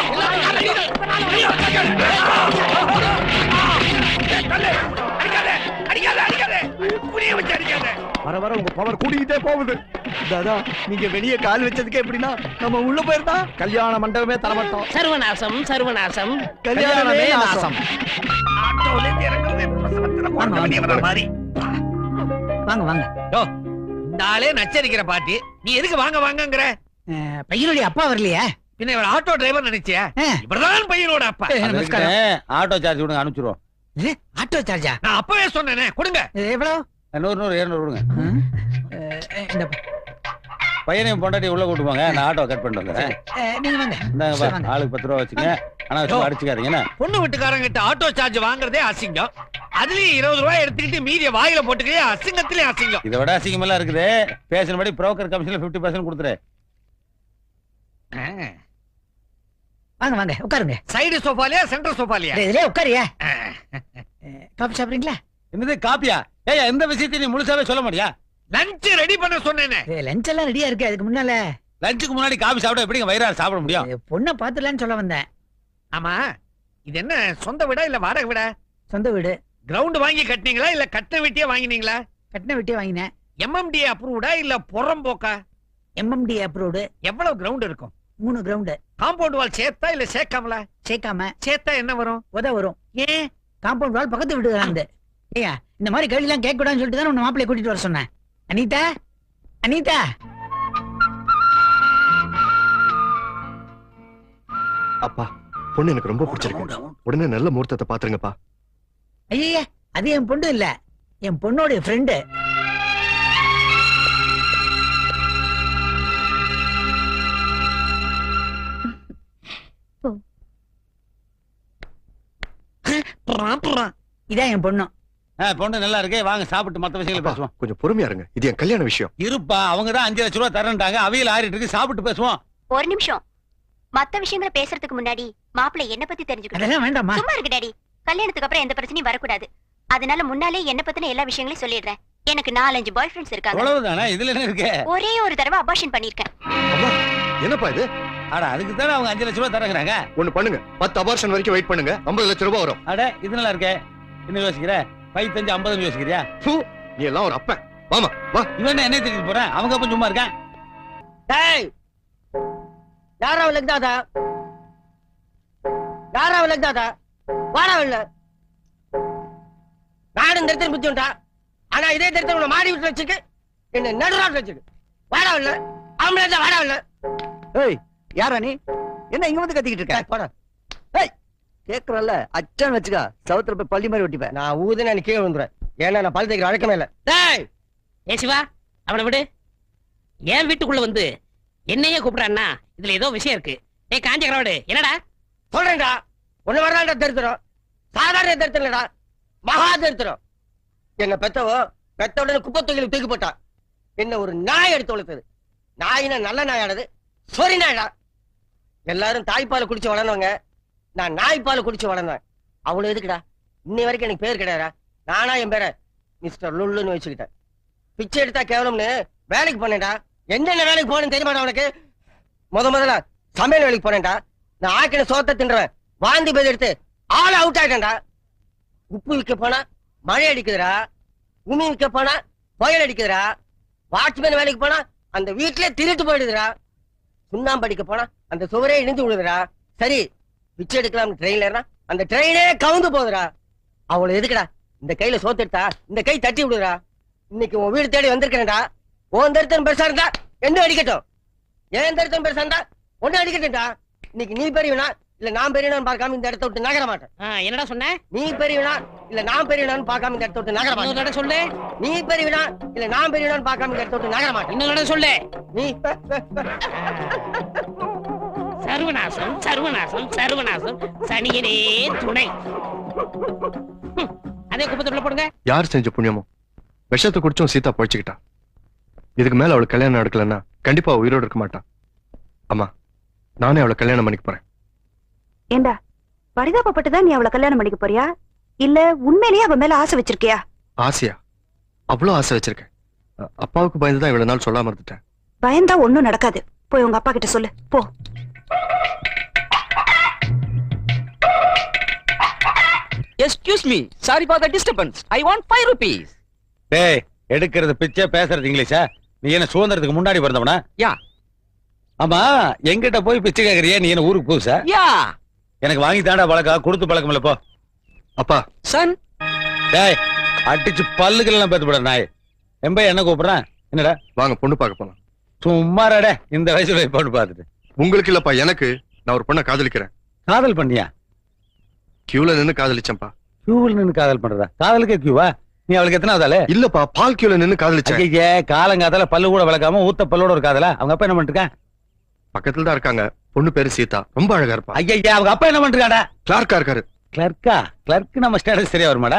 அடிக்காத அடிக்காத புரிய வச்சு அடிக்காத வர வர உங்க பவர் கூடிக்கிட்டே போகுது தாதா நீங்க வெளியே கால் வச்சதுக்கு எப்படின்னா நம்ம உள்ள போயிருந்தா கல்யாண மண்டபமே தரமாட்டோம் சர்வநாசம் சர்வநாசம் கல்யாணமே நாசம் ஆட்டோல இருந்து இறங்குறது பிரசவத்துல குழந்தை வெளிய வர்ற மாதிரி வாங்க வாங்க யோ, இந்த ஆளே நச்சரிக்கிற பாட்டி நீ எதுக்கு வாங்க வாங்கங்கிற பையனுடைய அப்பா வரலையா பின்ன இவர் ஆட்டோ டிரைவர் நினைச்சியா இவர்தான் பையனோட அப்பா ஆட்டோ சார்ஜ் விடுங்க அனுப்பிச்சிருவோம் ஆட்டோ சார்ஜா நான் அப்பவே சொன்னேனே கொடுங்க எவ்வளவு நூறு நூறு இருநூறு விடுங்க இந்த பையனையும் பொண்டாட்டி உள்ள கூட்டு போங்க நான் ஆட்டோ கட் பண்ணிட்டு வந்துடுறேன் நீங்க வாங்க இந்தாங்க பா, ஆளுக்கு பத்து ரூபா வச்சுங்க ஆனா சும்மா அடிச்சுக்காதீங்க என்ன பொண்ணு வீட்டுக்காரங்கிட்ட ஆட்டோ சார்ஜ் வாங்குறதே அசிங்கம் அதுலயும் இருபது ரூபாய் எடுத்துக்கிட்டு மீதிய வாயில போட்டுக்கே அசிங்கத்திலே அசிங்கம் இதை விட அசிங்கமெல்லாம் இருக்குது பேசினபடி புரோக்கர் கமிஷன்ல பிப்டி பர்சன்ட் கொடுத்துரு வாங்க வாங்க உட்காருங்க சைடு சோஃபாலியா சென்டர் சோஃபாலியா இதுலயே உட்காரியா காபி சாப்பிடுறீங்களா என்னது காப்பியா ஏய் எந்த விஷயத்தையும் நீ முழுசாவே சொல்ல மாட்டியா லஞ்ச் ரெடி பண்ண சொன்னேனே லஞ்ச் எல்லாம் ரெடியா இருக்கு அதுக்கு முன்னால லஞ்சுக்கு முன்னாடி காபி சாப்பிட எப்படிங்க வயிறார சாப்பிட முடியும் பொண்ணை பாத்துலான்னு சொல்ல வந்தேன் ஆமா இது என்ன சொந்த வீடா இல்ல வாடகை வீடா சொந்த வீடு கிரவுண்ட் வாங்கி கட்டினீங்களா இல்ல கட்ட வெட்டியே வாங்கினீங்களா கட்டின வெட்டியே வாங்கினேன் எம்எம்டி அப்ரூவ்டா இல்ல புறம்போக்கா எம்எம்டி அப்ரூவ்டு எவ்வளவு கிரவுண்ட் இருக்கும் மூணு கிரவுண்டு காம்பவுண்ட் வால் சேர்த்தா இல்ல சேர்க்காமலா சேர்க்காம சேர்த்தா என்ன வரும் உத வரும் ஏன் காம்பவுண்ட் வால் பக்கத்து வீட்டுக்கு ஏங்க இந்த மாதிரி கேள்வி எல்லாம் கேட்க கூடாதுன்னு சொல்லிட்டு தான் உன்னை மாப்பிள்ளை கூட்டிட்டு வர சொன்னேன் அனிதா அனிதா அப்பா பொண்ணு எனக்கு ரொம்ப பிடிச்சிருக்கு உடனே நல்ல முகூர்த்தத்தை பாத்துருங்கப்பா ஐயா அது என் பொண்ணு இல்ல என் பொண்ணோட ஃப்ரெண்டு இதான் என் பொண்ணு ஆ, பொண்ணு நல்லா இருக்கே வாங்க சாப்பிட்டு மத்த விஷயங்களை பேசுவோம் கொஞ்சம் பொறுமையா இருங்க இது என் கல்யாண விஷயம் இருப்பா அவங்க தான் அஞ்சு லட்ச ரூபா தரேன்ட்டாங்க அவியல் ஆறிட்டு இருக்கு சாப்பிட்டு பேசுவோம் ஒரு நிமிஷம் மத்த விஷயங்களை பேசுறதுக்கு முன்னாடி மாப்பிள்ளை என்ன பத்தி தெரிஞ்சுக்கணும் அதெல்லாம் வேண்டாம்மா. சும்மா இருக்கு டாடி கல்யாணத்துக்கு அப்புறம் எந்த பிரச்சனையும் வரக்கூடாது அதனால முன்னாலே என்ன பத்தின எல்லா விஷயங்களையும் சொல்லிடுறேன் எனக்கு நாலஞ்சு பாய் ஃப்ரெண்ட்ஸ் இருக்காங்க அவ்வளவுதானே இதுல என்ன இருக்கு ஒரே ஒரு தடவை அபார்ஷன் பண்ணிருக்கேன் என்னப்பா இது அட அதுக்கு தானே அவங்க அஞ்சு லட்ச ரூபா தரங்குறாங்க ஒண்ணு பண்ணுங்க பத்து அபார்ஷன் வரைக்கும் வெயிட் பண்ணுங்க ஐம்பது லட்சம் ரூபாய் வரும் அட இது நல்லா இருக்கே என்ன யோசிக்கிற பைத்தஞ்சு ஐம்பது யோசிக்கிறியா நீ எல்லாம் ஒரு அப்பன் வாமா வா இவன் என்ன தெரிஞ்சு போறேன் அவங்க அப்ப சும்மா இருக்கான் டேய் யாரா விளக்குதாதா யாரா விளக்குதாதா வாடா வெளில நாடு இந்த இடத்துல புத்தி உண்டா ஆனா இதே இடத்துல உன்னை மாடி விட்டு வச்சுக்கு என்ன நடுராட்டு வச்சுக்கு வாடா வெளில ஆம்பளை இருந்தா வாடா வெளில ஏய் யாரா நீ என்ன இங்க வந்து கத்திக்கிட்டு இருக்க போடா ஏய் கேக்குறல்ல அச்சான் வச்சுக்க சவுத்துல போய் பள்ளி மாதிரி ஒட்டிப்பேன் நான் ஊதுன நீ கீழே விழுந்துறேன் ஏன்னா நான் பல் தேய்க்கிற வழக்கமே இல்ல டேய் ஏ சிவா அவனை விடு என் வீட்டுக்குள்ள வந்து என்னையே கூப்பிடான்னா இதுல ஏதோ விஷயம் இருக்கு ஏய் காஞ்ச கரவாடு என்னடா சொல்றேன்டா ஒண்ணு வரலாம்டா தரித்திரம் சாதாரண தரித்திரம் இல்லடா மகா தரித்திரம் என்ன பெத்தவோ பெத்த உடனே குப்பை தொகையில தூக்கி போட்டா என்ன ஒரு நாய் எடுத்து வளர்த்தது நாயினா நல்ல நாயானது சொரி நாயடா எல்லாரும் தாய்ப்பால் குடிச்சு வளர்ந்தவங்க நான் நாய்ப்பால் குடிச்சு வளர்ந்தேன் அவ்வளவு எதுக்குடா இன்னை வரைக்கும் எனக்கு பேர் கிடையாதா நானா என் பேரை மிஸ்டர் லுல்லுன்னு வச்சுக்கிட்டேன் பிச்சை எடுத்தா கேவலம்னு வேலைக்கு போனேன்டா என்னென்ன வேலைக்கு போனேன்னு தெரியுமாடா உனக்கு முத முதல்ல சமையல் வேலைக்கு போனேன்டா நான் ஆக்கின சோத்தை தின்றவன் வாந்தி பேர் எடுத்து ஆள் அவுட் ஆயிட்டேன்டா உப்பு விற்க போனா மழை அடிக்குதுடா உமி விற்க போனா புயல் அடிக்குதுடா வாட்ச்மேன் வேலைக்கு போனா அந்த வீட்லயே திருட்டு போயிடுதுடா சுண்ணாம்பு அடிக்க போனா அந்த சுவரே இடிஞ்சு விடுதுடா சரி பிச்சை எடுக்கலாம் ட்ரெயின்ல ஏறினா அந்த ட்ரெயினே கவுந்து போகுதுடா அவ்வளவு எதுக்குடா இந்த கையில சோத்து எடுத்தா இந்த கை தட்டி விடுதுடா இன்னைக்கு உன் வீடு தேடி வந்திருக்கிறேன்டா உன் தருத்தன் பெருசா இருந்தா என்ன அடிக்கட்டும் ஏன் தருத்தன் பெருசா இருந்தா ஒண்ணு அடிக்கட்டும்டா இன்னைக்கு நீ பெரியவனா இல்ல நான் பெரியவனான்னு பார்க்காம இந்த இடத்த விட்டு நகர மாட்டேன் ஆ, என்னடா சொன்ன நீ பெரியவனா இல்ல நான் பெரியவனான்னு பார்க்காம இந்த இடத்த விட்டு நகர இன்னொரு மாட்டேன் தடவை சொல்லு நீ பெரியவனா இல்ல நான் பெரியவனான்னு பார்க்காம இந்த இடத்த விட்டு நகர மாட்டேன் இன்னொரு தடவை சொல்லு நீ சர்வநாசம் சர்வநாசம் சர்வநாசம் சனியனே துணை ஹம், அதே குப்பத்துக்குள்ள போடுங்க யார் செஞ்ச புண்ணியமோ விஷத்தை குடிச்சும் சீதா பழிச்சுக்கிட்டா இதுக்கு மேல அவளுக்கு கல்யாணம் நடக்கலன்னா கண்டிப்பா அவ உயிரோட இருக்க மாட்டான் அம்மா நானே அவளை கல்யாணம் பண்ணிக்க போறேன் ஏண்டா பரிதாபப்பட்டுதான் நீ அவளை கல்யாணம் பண்ணிக்க போறியா இல்ல உண்மையிலேயே அவ மேல ஆசை வச்சிருக்கியா ஆசையா அவ்வளவு ஆசை வச்சிருக்கேன் அ- அப்பாவுக்கு பயந்து தான் இவ்வளவு நாள் சொல்லாம இருந்துட்டேன் பயந்தா ஒண்ணும் நடக்காது போய் உங்க அப்பா கிட்ட சொல்லு போ excuse me sorry for the disturbance I want five rupees டேய் எடுக்கிறது பிச்சை பேசுறது இங்கிலீஷா நீ என்ன சுதந்திரத்துக்கு முன்னாடி பிறந்தவனா யா ஆமா எங்கிட்ட போய் பிச்சை கேக்குறியா நீ என்ன ஊருக்கு புதுசா யா எனக்கு வாங்கி தாண்டா பழக்கம் கொடுத்து பழக்கம் இல்ல போ அப்பா சன் டேய் அடிச்சு பல்லுக்கெல்லாம் பேத்து போட நாய் எம்ப என்ன கூப்பிடுறான் என்னடா வாங்க பொண்ணு பார்க்க போலாம் சும்மா டே இந்த வயசுல போய் பொண்ணு பார்த்துட்டு உங்களுக்கு இல்லப்பா எனக்கு நான் ஒரு பொண்ணை காதலிக்கிறேன் காதல் பண்ணியா கியூல நின்னு காதலிச்சேன்ப்பா கியூவில் நின்னு காதல் பண்றதா காதலுக்கே கியூவா நீ அவளுக்கு எத்தனாவது ஆளு இல்லப்பா பால் கியூல நின்னு காதலிச்சேன் ஐயே காலங்காதால பல்லு கூட விளக்காம ஊத்த பல்லோட ஒரு காதலா அவங்க அப்பா என்ன பண்ணிருக்கான் பக்கத்துல தான் இருக்காங்க பொண்ணு பேரு சீதா ரொம்ப அழகா இருப்பா ஐயா அவங்க அப்பா என்ன பண்ணிருக்காடா கிளார்க்கா இருக்காரு கிளர்க்கா கிளர்க் நம்ம ஸ்டேட்டஸ் சரியா வருமாடா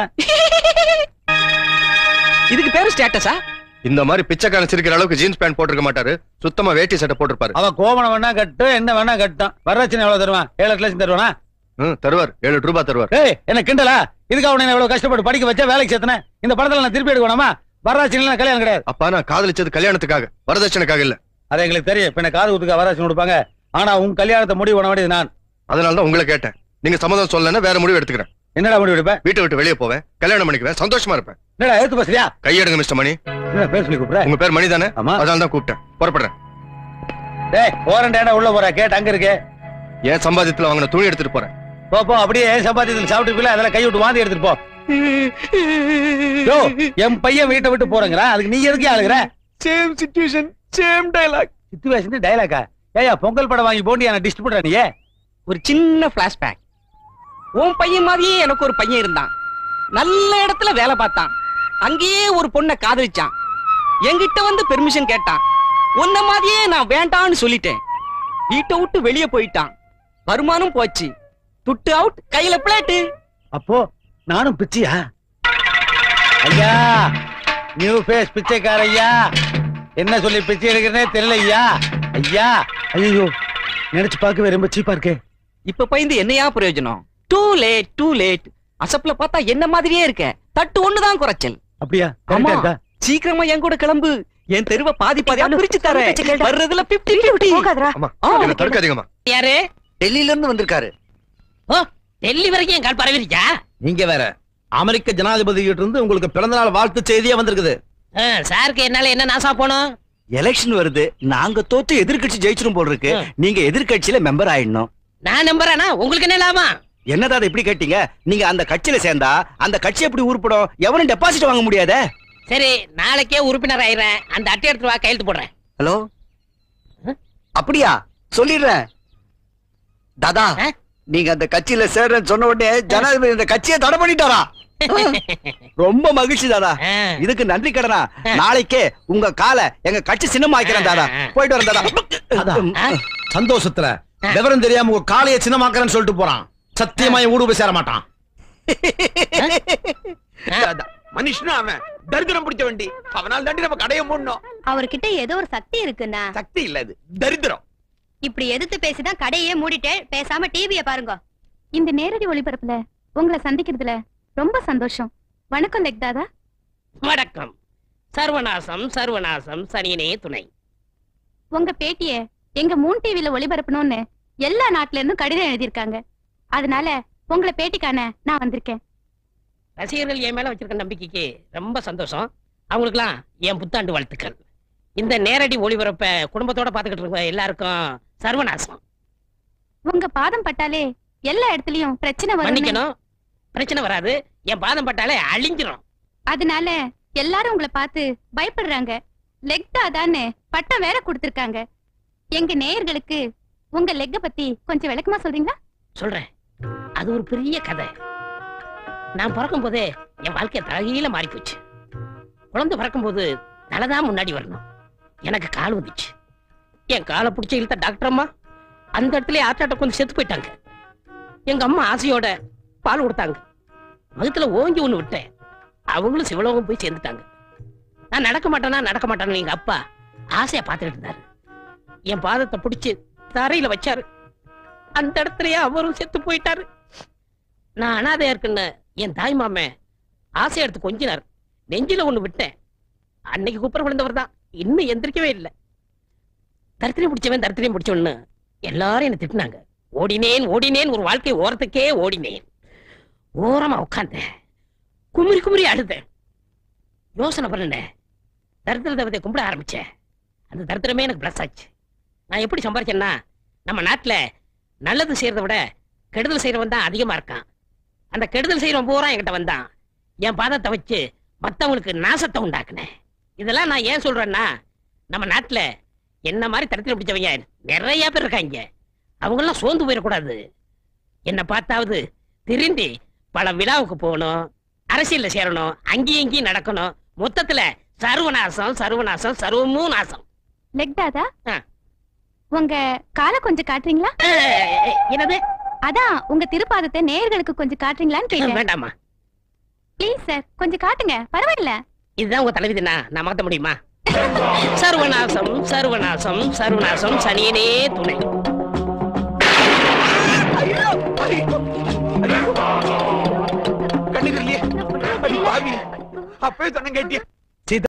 இதுக்கு பேரு ஸ்டேட்டஸா இந்த மாதிரி பிச்சைக்காரன் சிரிக்கிற அளவுக்கு ஜீன்ஸ் பேண்ட் போட்டிருக்க மாட்டாரு சுத்தமா வேட்டி சட்டை போட்டிருப்பாரு அவ கோவணம் வேணா கட்டு என்ன வேணா கட்டும் வரட்சணை எவ்வளவு தருவான் ஏழு எட்டு லட்சம் தருவானா ம், தருவார் ஏழு எட்டு ரூபாய் தருவார் ஏய் என்ன கிண்டலா இதுக்கு அவனை எவ்வளவு கஷ்டப்பட்டு படிக்க வச்சா வேலைக்கு சேர்த்தனேன் இந்த படத்துல நான் திருப்பி எடுக்கணுமா வரராட்சி கல்யாணம் கிடையாது அப்பா நான் காதலிச்சது கல்யாணத்துக்காக வரதட்சணைக்காக இல்ல அது எங்களுக்கு தெரியும் பின்ன காது குத்துக்கு அவராசம் கொடுப்பாங்க ஆனா உன் கல்யாணத்தை முடிவு பண்ண வேண்டியது நான் அதனால தான் உங்களை கேட்டேன் நீங்க சம்மதம் சொல்லலைன்னா வேற முடிவு எடுத்துக்கிறேன் என்னடா முடிவு எடுப்ப வீட்டை விட்டு வெளியே போவேன் கல்யாணம் பண்ணிக்குவேன் சந்தோஷமா இருப்பேன் என்னடா எடுத்து பேசுறியா கையெடுங்க மிஸ்டர் மணி என்ன பேர் சொல்லி கூப்பிடுற உங்க பேர் மணி தானே ஆமா அதனால தான் கூப்பிட்டேன் புறப்படுறேன் டேய் போறேன்டா உள்ள போற கேட்டு அங்க இருக்கு ஏன் சம்பாதியத்துல வாங்கின துணி எடுத்துட்டு போறேன் போ போ அப்படியே சம்பாத்தியத்தில் சாப்பிட்டு அதெல்லாம் கை விட்டு வாந்தி எடுத்துட்டு போ யோ, என் பையன் வீட்டை விட்டு போறேங்கிறான் அதுக்கு நீ எதுக்கு ஆளுகிற same situation same dialogue situation டைலாக்கா ஏயா பொங்கல் படம் வாங்கி போண்டி என்ன டிஸ்ட்ரிபியூட்டர் நீ ஒரு சின்ன பிளாஷ்பேக் உன் பையன் மாதிரியே எனக்கு ஒரு பையன் இருந்தான் நல்ல இடத்துல வேலை பார்த்தான் அங்கேயே ஒரு பொண்ணை காதலிச்சான் என்கிட்ட வந்து பெர்மிஷன் கேட்டான் உன்ன மாதிரியே நான் வேண்டான்னு சொல்லிட்டேன் வீட்டை விட்டு வெளியே போயிட்டான் வருமானம் போச்சு துட்டு அவுட் கையில பிளேட்டு அப்போ நானும் பிச்சையா ஐயா நியூ ஃபேஸ் பிச்சைக்கார ஐயா என்ன சொல்லி பிச்சை எடுக்கிறனே தெரியல ஐயா ஐயா ஐயோ நினைச்சு பார்க்கவே ரொம்ப சீப்பா இருக்கே இப்ப பயந்து என்னையா பிரயோஜனம் டூ லேட் டூ லேட் அசப்ல பார்த்தா என்ன மாதிரியே இருக்க தட்டு ஒண்ணுதான் குறைச்சல் அப்படியா ஆமா கரெக்டா இருக்கா சீக்கிரமா என் கூட கிளம்பு என் தெருவை பாதி பாதியா பிரிச்சு தரேன் வர்றதுல பிப்டி பிப்டி ஆமா என்ன தடுக்காதீங்கம்மா யாரு டெல்லியில இருந்து வந்திருக்காரு ஓ டெல்லி வரைக்கும் என் கால் பரவிருச்சா நீங்க வேற அமெரிக்க ஜனாதிபதி கிட்ட இருந்து உங்களுக்கு பிறந்தநாள் வாழ்த்து செய்தியே வந்திருக்குது ஆ, சாருக்கு என்னால என்ன நாசா போனோம் எலெக்ஷன் வருது நாங்க தோத்து எதிர்க்கட்சி ஜெயிச்சிரும் போல் இருக்கு நீங்க எதிர்க்கட்சியில மெம்பர் ஆயிடணும் நான் நம்புறேனா உங்களுக்கு என்ன லாபம் என்னடா அதை இப்படி கேட்டீங்க நீங்க அந்த கட்சியில சேர்ந்தா அந்த கட்சி எப்படி உருப்படும் எவனும் டெபாசிட் வாங்க முடியாதே சரி நாளைக்கே உறுப்பினர் ஆயிடுறேன் அந்த அட்டை எடுத்து வா கையெழுத்து போடுறேன் ஹலோ அப்படியா சொல்லிடுறேன் தாதா நீங்க அந்த கட்சியில சேர்றேன்னு சொன்ன உடனே ஜனாதிபதி இந்த கட்சியை தடை பண்ணிட்டாரா ரொம்ப மகிழ்ச்சி தாதா இதுக்கு நன்றி கடனா நாளைக்கே உங்க காலை எங்க கட்சி சின்னமா ஆக்கிறேன் தாதா போயிட்டு வரேன் தாதா சந்தோஷத்துல விவரம் தெரியாம உங்க காலையை சின்னமாக்குறேன்னு சொல்லிட்டு போறான் சத்தியமா என் ஊடு போய் சேர மாட்டான் மனுஷனா அவன் தரித்திரம் பிடிச்ச வண்டி அவனால் தாண்டி நம்ம கடையை மூடணும் அவர்கிட்ட ஏதோ ஒரு சக்தி இருக்குண்ணா சக்தி இல்ல இது தரித்திரம் இப்படி எதிர்த்து பேசிதான் கடையே மூடிட்டு பேசாம டிவிய பாருங்க இந்த நேரடி ஒளிபரப்புல உங்களை சந்திக்கிறதுல ரொம்ப சந்தோஷம் வணக்கம் லெக்தாதா வணக்கம் சர்வநாசம் சர்வநாசம் சனியனே துணை உங்க பேட்டிய எங்க மூன் டிவில ஒளிபரப்பணும்னு எல்லா நாட்டுல இருந்தும் கடிதம் எழுதியிருக்காங்க அதனால உங்களை பேட்டிக்கான நான் வந்திருக்கேன் ரசிகர்கள் என் மேல வச்சிருக்க நம்பிக்கைக்கு ரொம்ப சந்தோஷம் அவங்களுக்குலாம் என் புத்தாண்டு வாழ்த்துக்கள் இந்த நேரடி ஒளிபரப்ப குடும்பத்தோட பாத்துக்கிட்டு இருக்க எல்லாருக்கும் சர்வநாசம் உங்க பாதம் பட்டாலே எல்லா இடத்துலயும் பிரச்சனை வரும் மன்னிக்கணும் பிரச்சனை வராது என் பாதம் பட்டாலே அழிஞ்சிரும் அதனால எல்லாரும் உங்களை பார்த்து பயப்படுறாங்க லெக் தாதான்னு பட்டம் வேற கொடுத்திருக்காங்க எங்க நேயர்களுக்கு உங்க லெக்க பத்தி கொஞ்சம் விளக்கமா சொல்றீங்களா சொல்றேன் அது ஒரு பெரிய கதை நான் பிறக்கும் போதே என் வாழ்க்கை தலைகீழ மாறி போச்சு குழந்தை பிறக்கும் போது தலைதான் முன்னாடி வரணும் எனக்கு கால் வந்துச்சு என் காலை பிடிச்ச இழுத்த டாக்டர் அம்மா அந்த இடத்துல ஆட்டாட்ட கொஞ்சம் செத்து போயிட்டாங்க எங்க அம்மா ஆசையோட பால் கொடுத்தாங்க மகத்துல ஓங்கி ஒண்ணு விட்டேன் அவங்களும் சிவலோகம் போய் சேர்ந்துட்டாங்க நான் நடக்க மாட்டேனா நடக்க மாட்டேன்னு எங்க அப்பா ஆசையா பார்த்துக்கிட்டு இருந்தாரு என் பாதத்தை பிடிச்சு தரையில வச்சாரு அந்த இடத்துலயே அவரும் செத்து போயிட்டாரு நான் அனாதையா இருக்குன்னு என் தாய் மாமன் ஆசை எடுத்து கொஞ்சினார் நெஞ்சில ஒண்ணு விட்டேன் அன்னைக்கு குப்புற விழுந்தவர் தான் இன்னும் எந்திரிக்கவே இல்லை தரித்திரம் பிடிச்சவன் தரித்திரம் பிடிச்சவன்னு எல்லாரும் என்ன திட்டினாங்க ஓடினேன் ஓடினேன் ஒரு வாழ்க்கை ஓரத்துக்கே ஓடினேன் ஓரமா உட்கார்ந்தேன் குமுறி குமுறி அழுதேன் யோசனை பண்ணினேன் தரித்திர தேவதை கும்பிட ஆரம்பிச்சேன் அந்த தரித்திரமே எனக்கு பிளஸ் ஆச்சு நான் எப்படி சம்பாரிச்சேன்னா நம்ம நாட்டுல நல்லது செய்யறதை விட கெடுதல் செய்யறவன் தான் அதிகமா இருக்கான் அந்த கெடுதல் செய்யறவன் பூரா என்கிட்ட வந்தான் என் பாதத்தை வச்சு மத்தவங்களுக்கு நாசத்தை உண்டாக்குனேன் இதெல்லாம் நான் ஏன் சொல்றேன்னா நம்ம நாட்டுல என்ன மாதிரி தரத்தில் பிடிச்சவங்க நிறைய பேர் இருக்காங்க அவங்கெல்லாம் சோர்ந்து போயிடக்கூடாது என்னை பார்த்தாவது திரும்பி பல விழாவுக்கு போகணும் அரசியல்ல சேரணும் அங்கேயும் இங்கேயும் நடக்கணும் மொத்தத்துல சர்வநாசம் சர்வநாசம் சர்வமும் நாசம் லெக் தாதா ஆ. உங்க காலை கொஞ்சம் காட்டுறீங்களா என்னது அதான் உங்க திருப்பாதத்தை நேயர்களுக்கு கொஞ்சம் காட்டுறீங்களான்னு கேட்டேன் வேண்டாமா ப்ளீஸ் சார் கொஞ்சம் காட்டுங்க பரவாயில்ல இதுதான் உங்க தலைவிதினா நான் மாத்த முடியுமா சர்வநாசம் சர்வநாசம் சர்வநாசம் சனியனே துணை கண்ணுக்கு இல்லையே அடி பாவி அப்பவே சொன்ன கேட்டியா